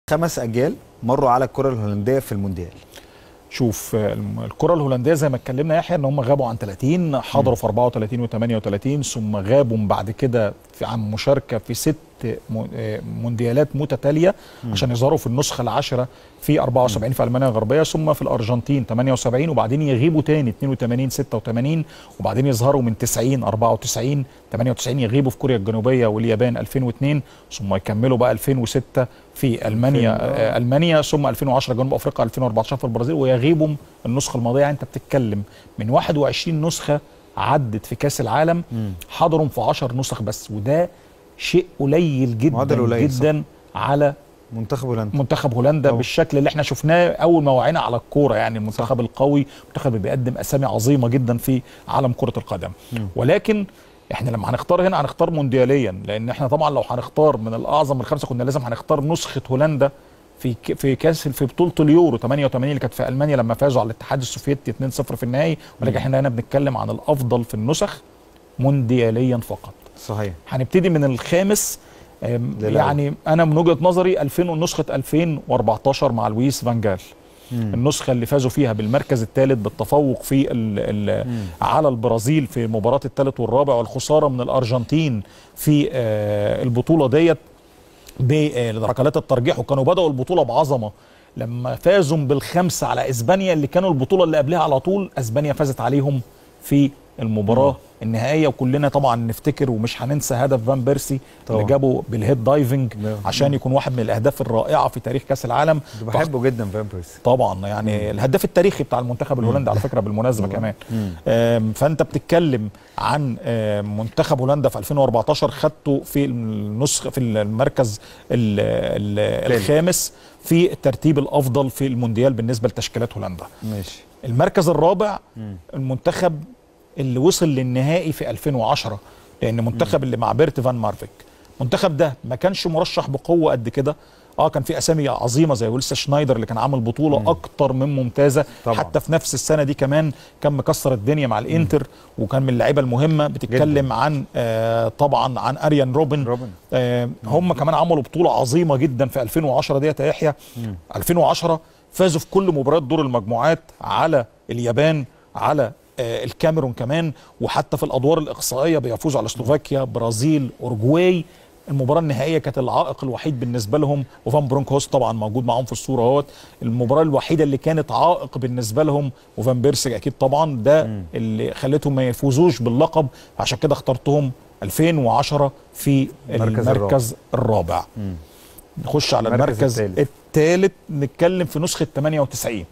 خمس اجيال مروا على الكره الهولنديه في المونديال شوف الم- الكره الهولنديه زي ما اتكلمنا يحيى ان هم غابوا عن 30 حضروا في 34 و38 ثم غابوا بعد كده في عن مشاركه في ست م- آه مونديالات متتاليه عشان يظهروا في النسخه العاشره في 74 في المانيا الغربيه ثم في الارجنتين 78 وبعدين يغيبوا تاني 82 86 وبعدين يظهروا من 90 94 98 يغيبوا في كوريا الجنوبيه واليابان 2002 ثم يكملوا بقى 2006 في المانيا آه، المانيا ثم 2010 جنوب افريقيا 2014 في البرازيل ويغيبوا النسخه الماضيه يعني انت بتتكلم من 21 نسخه عدت في كاس العالم حضروا في 10 نسخ بس وده شيء قليل جدا معدل قليل، صح. جدا على منتخب هولندا منتخب هولندا طبعا. بالشكل اللي احنا شفناه اول ما وعينا على الكوره يعني المنتخب القوي منتخب اللي بيقدم اسامي عظيمه جدا في عالم كره القدم ولكن احنا لما هنختار هنا هنختار موندياليا لان احنا طبعا لو هنختار من الاعظم الخمسه كنا لازم هنختار نسخه هولندا في ك- في كاس في بطوله اليورو 88 اللي كانت في المانيا لما فازوا على الاتحاد السوفيتي 2-0 في النهائي ولكن احنا هنا بنتكلم عن الافضل في النسخ موندياليا فقط صحيح هنبتدي من الخامس أم، للأول. يعني انا من وجهه نظري 2000 نسخه 2014 مع لويس فانجال النسخه اللي فازوا فيها بالمركز الثالث بالتفوق في ال ال على البرازيل في مباراه الثالث والرابع والخساره من الارجنتين في آه، البطوله ديت بركلات الترجيح وكانوا بداوا البطوله بعظمه لما فازوا بالخمسه على اسبانيا اللي كانوا البطوله اللي قبلها على طول اسبانيا فازت عليهم في المباراه النهائيه وكلنا طبعا نفتكر ومش هننسى هدف فان بيرسي طبعا. اللي جابه بالهيد دايفنج نعم. عشان يكون واحد من الاهداف الرائعه في تاريخ كاس العالم كنت بحبه جدا فان بيرسي طبعا يعني الهداف التاريخي بتاع المنتخب الهولندي على فكره بالمناسبه كمان آم، فانت بتتكلم عن آم، منتخب هولندا في 2014 خدته في النسخه في المركز ال ال الخامس في الترتيب الافضل في المونديال بالنسبه لتشكيلات هولندا ماشي المركز الرابع المنتخب اللي وصل للنهائي في 2010 لان منتخب اللي مع بيرت فان مارفيك المنتخب ده ما كانش مرشح بقوه قد كده اه كان في اسامي عظيمه زي ويلسا شنايدر اللي كان عامل بطوله مم. اكتر من ممتازه طبعا. حتى في نفس السنه دي كمان كان مكسر الدنيا مع الانتر وكان من اللعيبه المهمه بتتكلم جداً. عن آه طبعا عن اريان روبن روبن. آه هم كمان عملوا بطوله عظيمه جدا في 2010 ديت يا يحيى 2010 فازوا في كل مباريات دور المجموعات على اليابان على آه الكاميرون كمان وحتى في الادوار الاقصائيه بيفوزوا على سلوفاكيا برازيل اورجواي المباراه النهائيه كانت العائق الوحيد بالنسبه لهم وفان برونكوس طبعا موجود معاهم في الصوره اهوت المباراه الوحيده اللي كانت عائق بالنسبه لهم وفان بيرسي اكيد طبعا ده اللي خلتهم ما يفوزوش باللقب عشان كده اخترتهم 2010 في المركز المركز الرابع نخش على المركز المركز التالت. الثالث نتكلم في نسخه 98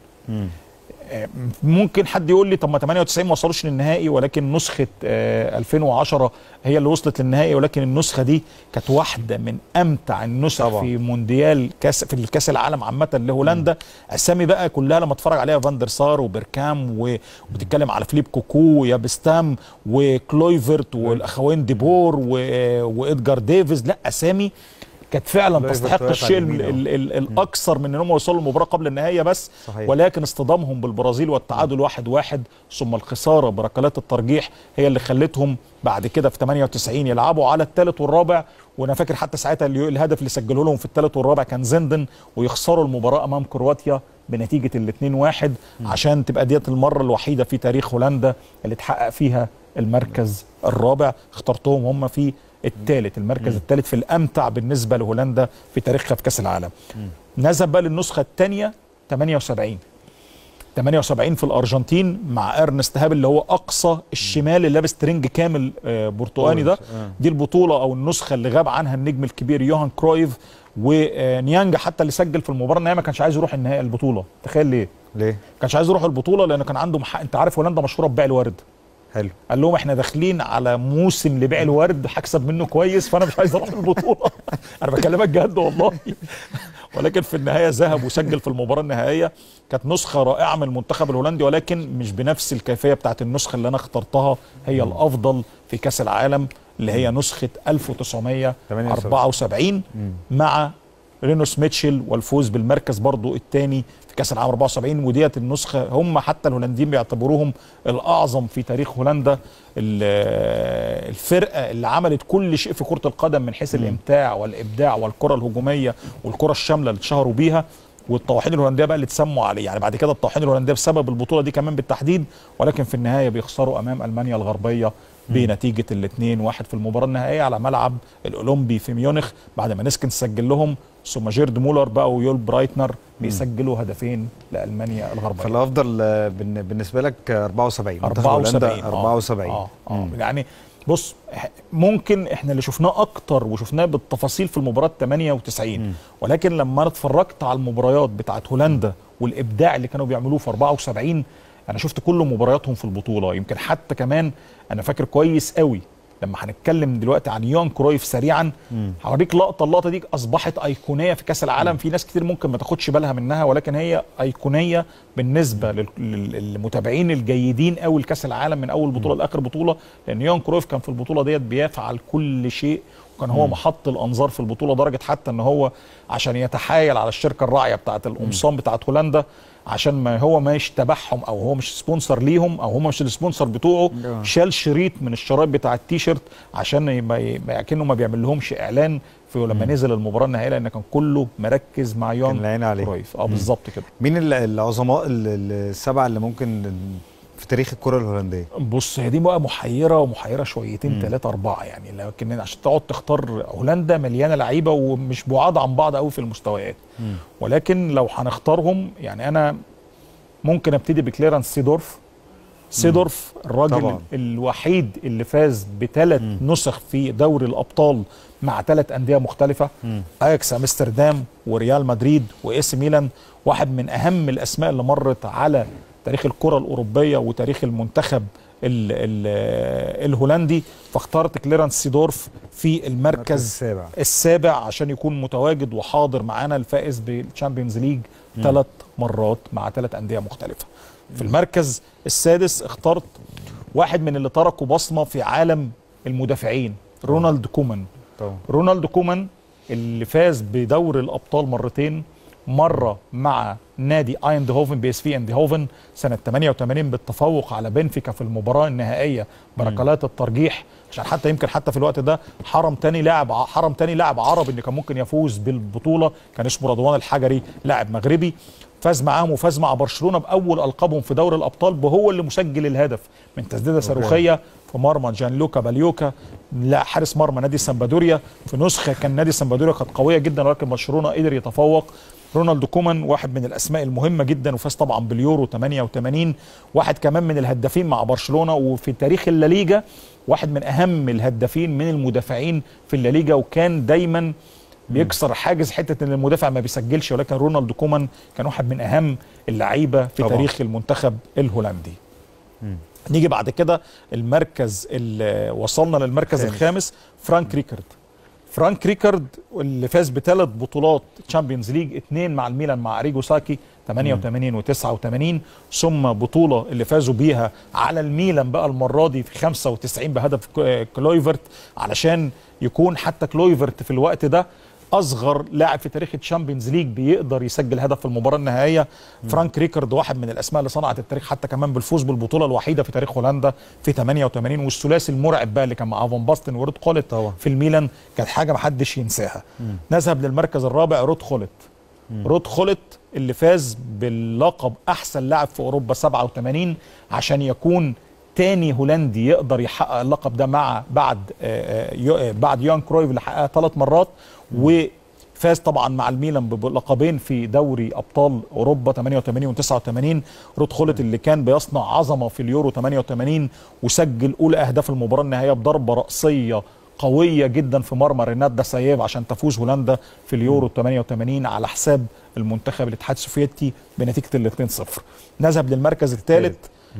آه، ممكن حد يقول لي طب ما 98 ما وصلوش للنهائي ولكن نسخه آه، 2010 هي اللي وصلت للنهائي ولكن النسخه دي كانت واحده من امتع النسخ طبعا. في مونديال كاس في الكاس العالم عامه لهولندا اسامي بقى كلها لما اتفرج عليها فاندر سار وبركام و- وبتتكلم على فليب كوكو ويابستام وكلويفرت والاخوين ديبور و- وادجار ديفيز لا اسامي كانت فعلا كلويفرت تستحق واقف الشيء على اليمين ال- ال- ال- الاكثر من انهم يوصلوا المباراه قبل النهايه بس صحيح. ولكن اصطدامهم بالبرازيل والتعادل واحد واحد ثم الخساره بركلات الترجيح هي اللي خلتهم بعد كده في 98 يلعبوا على الثالث والرابع وانا فاكر حتى ساعتها اللي- الهدف اللي سجله لهم في الثالث والرابع كان زندن ويخسروا المباراه امام كرواتيا بنتيجه الاثنين واحد عشان تبقى ديت المره الوحيده في تاريخ هولندا اللي اتحقق فيها المركز الرابع اخترتهم هم في الثالث المركز الثالث في الامتع بالنسبه لهولندا في تاريخها في كاس العالم نزل بقى للنسخه الثانيه 78 78 في الارجنتين مع ارنست هاب اللي هو اقصى الشمال اللي لابس ترنج كامل آه، برتقاني ده آه. دي البطوله او النسخه اللي غاب عنها النجم الكبير يوهان كرويف ونيانجا حتى اللي سجل في المباراه النهائيه ما كانش عايز يروح النهائي البطوله تخيل ليه ليه ما كانش عايز يروح البطوله لانه كان عنده مح... انت عارف هولندا مشهوره ببيع الورد حلو قال لهم احنا داخلين على موسم لبيع الورد هكسب منه كويس فانا مش عايز اروح البطوله انا بكلمك جد والله ولكن في النهايه ذهب وسجل في المباراه النهائيه كانت نسخه رائعه من المنتخب الهولندي ولكن مش بنفس الكيفيه بتاعت النسخه اللي انا اخترتها هي الافضل في كاس العالم اللي هي نسخه 1974 مع رينوس ميتشل والفوز بالمركز برضو الثاني في كاس العالم 74 وديت النسخه هم حتى الهولنديين بيعتبروهم الاعظم في تاريخ هولندا ال- الفرقه اللي عملت كل شيء في كره القدم من حيث الامتاع والابداع والكره الهجوميه والكره الشامله اللي اتشهروا بيها والطواحين الهولنديه بقى اللي اتسموا عليه يعني بعد كده الطواحين الهولنديه بسبب البطوله دي كمان بالتحديد ولكن في النهايه بيخسروا امام المانيا الغربيه بنتيجه الاثنين واحد في المباراه النهائيه على ملعب الاولمبي في ميونخ بعد ما نسكن سجل لهم ثم جيرد مولر بقى ويول برايتنر بيسجلوا هدفين لالمانيا الغربيه فالافضل آه، بالن- بالنسبه لك آه، 74 منتخب 74 هولندا آه. 74 اه اه مم. يعني بص إح- ممكن احنا اللي شفناه اكتر وشفناه بالتفاصيل في المباراه 98 مم. ولكن لما انا اتفرجت على المباريات بتاعت هولندا والابداع اللي كانوا بيعملوه في 74 انا شفت كل مبارياتهم في البطوله يمكن حتى كمان انا فاكر كويس قوي لما هنتكلم دلوقتي عن يوان كرويف سريعا مم. هوريك لقطه اللقطه دي اصبحت ايقونيه في كاس العالم في ناس كتير ممكن ما تاخدش بالها منها ولكن هي ايقونيه بالنسبه لل- لل- للمتابعين الجيدين قوي لكاس العالم من اول بطوله لاخر بطوله لان يوان كرويف كان في البطوله ديت بيفعل كل شيء وكان هو محط الانظار في البطوله درجه حتى ان هو عشان يتحايل على الشركه الراعيه بتاعه القمصان بتاعه هولندا عشان ما هو مش تبعهم او هو مش سبونسر ليهم او هم مش السبونسر بتوعه آه. شال شريط من الشرايط بتاع التيشيرت عشان ما ما- كأنه ما بيعمل لهمش اعلان في لما نزل المباراه النهائيه لان كان كله مركز مع يون كان العين عليه. كرويف اه بالظبط كده مين ال- العظماء ال- ال- السبعه اللي ممكن في تاريخ الكره الهولنديه بص هي دي بقى محيره ومحيره شويتين ثلاثه اربعه يعني لكن عشان تقعد تختار هولندا مليانه لعيبه ومش بعاد عن بعض قوي في المستويات ولكن لو هنختارهم يعني انا ممكن ابتدي بكليرانس سيدورف سيدورف الراجل طبعاً. الوحيد اللي فاز بثلاث نسخ في دوري الابطال مع ثلاث انديه مختلفه اياكس امستردام وريال مدريد واس ميلان واحد من اهم الاسماء اللي مرت على تاريخ الكره الاوروبيه وتاريخ المنتخب ال ال الهولندي فاخترت كليرانس سيدورف في المركز السابع السابع عشان يكون متواجد وحاضر معانا الفائز بالتشامبيونز ليج ثلاث مرات مع ثلاث انديه مختلفه في المركز السادس اخترت واحد من اللي تركوا بصمه في عالم المدافعين رونالد كومان طبعا رونالد كومان اللي فاز بدوري الابطال مرتين مره مع نادي ايندهوفن بي اس في ايندهوفن سنه 88 بالتفوق على بنفيكا في المباراه النهائيه بركلات الترجيح عشان حتى يمكن حتى في الوقت ده حرم تاني لاعب ع- حرم تاني لاعب عربي اللي كان ممكن يفوز بالبطوله كان اسمه رضوان الحجري لاعب مغربي فاز معاهم وفاز مع برشلونه باول القابهم في دوري الابطال وهو اللي مسجل الهدف من تسديده صاروخيه في مرمى جان لوكا باليوكا لا حارس مرمى نادي سامبادوريا في نسخه كان نادي سامبادوريا كانت قويه جدا ولكن برشلونه قدر يتفوق رونالدو كومان واحد من الاسماء المهمه جدا وفاز طبعا باليورو 88 واحد كمان من الهدافين مع برشلونه وفي تاريخ الليجا واحد من اهم الهدافين من المدافعين في الليجا وكان دايما بيكسر حاجز حته ان المدافع ما بيسجلش ولكن رونالدو كومان كان واحد من اهم اللعيبه في طبعاً. تاريخ المنتخب الهولندي نيجي بعد كده المركز اللي وصلنا للمركز خامس. الخامس فرانك ريكارد فرانك ريكارد اللي فاز بثلاث بطولات تشامبيونز ليج اثنين مع الميلان مع اريجو ساكي 88 و89 ثم بطوله اللي فازوا بيها على الميلان بقى المره دي في 95 بهدف كو- كلويفرت علشان يكون حتى كلويفرت في الوقت ده اصغر لاعب في تاريخ الشامبيونز ليج بيقدر يسجل هدف في المباراه النهائيه فرانك ريكارد واحد من الاسماء اللي صنعت التاريخ حتى كمان بالفوز بالبطوله الوحيده في تاريخ هولندا في 88 والثلاثي المرعب بقى اللي كان مع فان باستن ورود خولت طبعا. في الميلان كانت حاجه محدش ينساها نذهب للمركز الرابع رود خولت رود خولت اللي فاز باللقب احسن لاعب في اوروبا 87 عشان يكون تاني هولندي يقدر يحقق اللقب ده مع بعد آه، آه، يو- آه، بعد يوان كرويف اللي حققها ثلاث مرات وفاز طبعا مع الميلان بلقبين في دوري ابطال اوروبا 88 و89 رود خولت اللي كان بيصنع عظمه في اليورو 88 وسجل اولى اهداف المباراه النهائيه بضربه راسيه قويه جدا في مرمى رينات داساييف عشان تفوز هولندا في اليورو 88 على حساب المنتخب الاتحاد السوفيتي بنتيجه ال 2-0 نذهب للمركز الثالث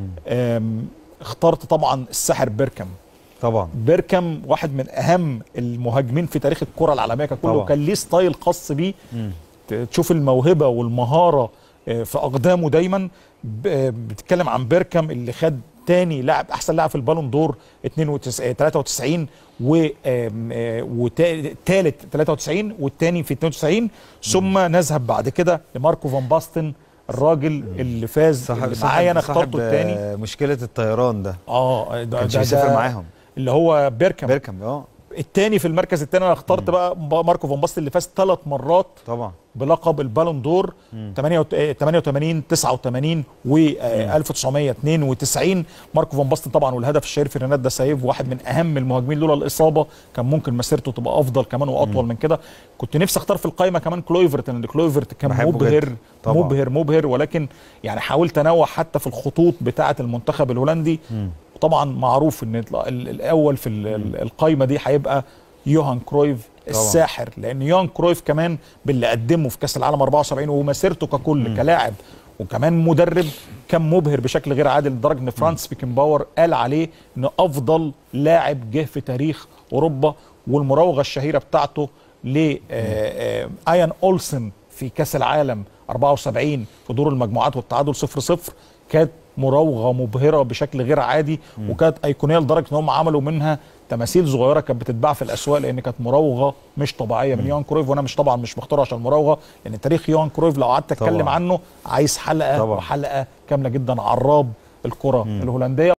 آم، اخترت طبعا الساحر بيركم طبعا بيركم واحد من اهم المهاجمين في تاريخ الكره العالميه ككل طبعا. وكان ليه ستايل خاص بيه ت- تشوف الموهبه والمهاره آه، في اقدامه دايما ب- آه، بتتكلم عن بيركم اللي خد تاني لاعب احسن لاعب في البالون دور 92 93 و وثالث 93 والتاني في 92 ثم نذهب بعد كده لماركو فان باستن الراجل اللي فاز صاحب اللي معايا انا صاحب- اخترته التاني آه، مشكله الطيران ده اه ده, كانش ده, بيسافر ده معاهم اللي هو بيركم بيركم اه التاني في المركز التاني انا اخترت بقى ماركو فان باستن اللي فاز ثلاث مرات طبعا بلقب البالون دور 88 89 و آه، 1992 ماركو فان باستن طبعا والهدف الشهير في رينات دا سايف واحد من اهم المهاجمين لولا الاصابه كان ممكن مسيرته تبقى افضل كمان واطول من كده كنت نفسي اختار في القائمه كمان كلويفرت لان كلويفرت كان بحبه مبهر جدا. طبعا. مبهر مبهر ولكن يعني حاولت انوع حتى في الخطوط بتاعه المنتخب الهولندي طبعا معروف ان ال- ال- الاول في ال- ال- القايمه دي هيبقى يوهان كرويف الساحر لان يوهان كرويف كمان باللي قدمه في كاس العالم 74 ومسيرته ككل كلاعب وكمان مدرب كان مبهر بشكل غير عادل لدرجه ان فرانس بيكنباور قال عليه انه افضل لاعب جه في تاريخ اوروبا والمراوغه الشهيره بتاعته ل آه، آه، ايان اولسن في كاس العالم 74 في دور المجموعات والتعادل 0-0 كانت مراوغه مبهره بشكل غير عادي وكانت ايقونيه لدرجه ان هم عملوا منها تماثيل صغيره كانت بتتباع في الاسواق لان كانت مراوغه مش طبيعيه من يوهان كرويف وانا مش طبعا مش مختاره عشان المراوغه لان تاريخ يوهان كرويف لو قعدت اتكلم طبعاً. عنه عايز حلقه طبعاً. وحلقه كامله جدا عراب الكره الهولنديه